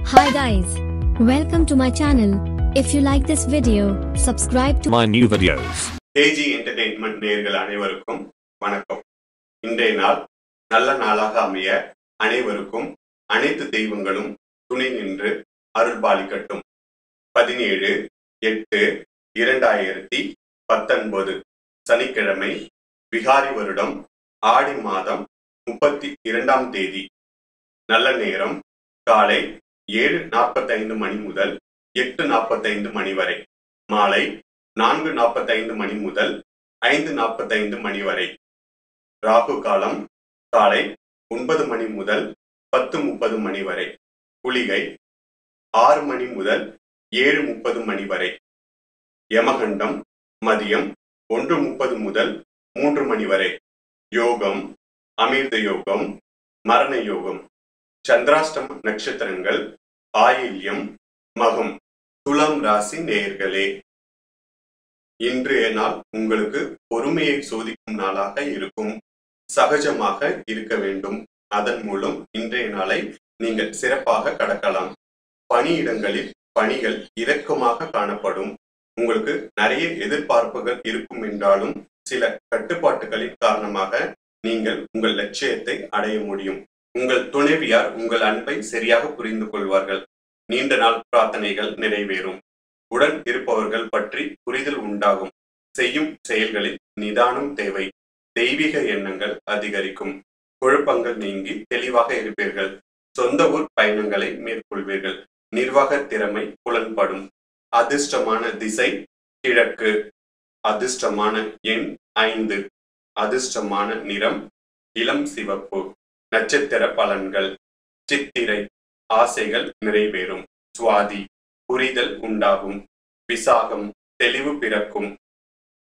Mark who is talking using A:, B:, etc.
A: Hi guys. Welcome to my channel. If you like this video, subscribe to
B: my new videos.
C: KG entertainment நேயர்கள் அனைவருக்கும் வணக்கம் இன்றைய நாள் நல்ல நாளாக அமைய அனைவருக்கும் அனைத்து தெய்வங்களும் துணை நின்று அருள்பாலிக்கட்டும் பதினேழு எட்டு இரண்டாயிரத்தி பத்தொன்பது சனிக்கிழமை விகாரி வருடம் ஆடி மாதம் முப்பத்தி இரண்டாம் தேதி நல்ல நேரம் காலை ஏழு நாற்பத்தைந்து மணி முதல் எட்டு நாற்பத்தைந்து மணி வரை மாலை நான்கு நாற்பத்தைந்து மணி முதல் ஐந்து நாற்பத்தைந்து மணி வரை ராகு காலம் காலை ஒன்பது மணி முதல் பத்து முப்பது மணி வரை குளிகை ஆறு மணி முதல் ஏழு முப்பது மணி வரை யமகண்டம் மதியம் ஒன்று முப்பது முதல் மூன்று மணி வரை யோகம் அமிர்த யோகம் மரண யோகம் சந்திராஷ்டம நட்சத்திரங்கள் ஆயில்யம் மகம் துலாம் ராசி நேயர்களே இன்றைய நாள் உங்களுக்கு பொறுமையை சோதிக்கும் நாளாக இருக்கும் சகஜமாக இருக்க வேண்டும் அதன் மூலம் இன்றைய நாளை நீங்கள் சிறப்பாக கடக்கலாம் பணியிடங்களில் பணிகள் இறக்கமாக காணப்படும் உங்களுக்கு நிறைய எதிர்பார்ப்புகள் இருக்கும் என்றாலும் சில கட்டுப்பாட்டுகளின் காரணமாக நீங்கள் உங்கள் லட்சியத்தை அடைய முடியும் உங்கள் துணைவியார் உங்கள் அன்பை சரியாக புரிந்து கொள்வார்கள் நீண்ட நாள் பிரார்த்தனைகள் நிறைவேறும் உடன் இருப்பவர்கள் பற்றி புரிதல் உண்டாகும் செய்யும் செயல்களில் நிதானம் தேவை தெய்வீக எண்ணங்கள் அதிகரிக்கும் குழப்பங்கள் நீங்கி தெளிவாக இருப்பீர்கள் சொந்த ஊர் பயணங்களை மேற்கொள்வீர்கள் நிர்வாக திறமை புலன்படும் அதிர்ஷ்டமான திசை கிழக்கு அதிர்ஷ்டமான எண் ஐந்து அதிர்ஷ்டமான நிறம் இளம் சிவப்பு நட்சத்திர பலன்கள் சித்திரை ஆசைகள் நிறைவேறும் சுவாதி புரிதல் உண்டாகும் விசாகம் தெளிவு பிறக்கும்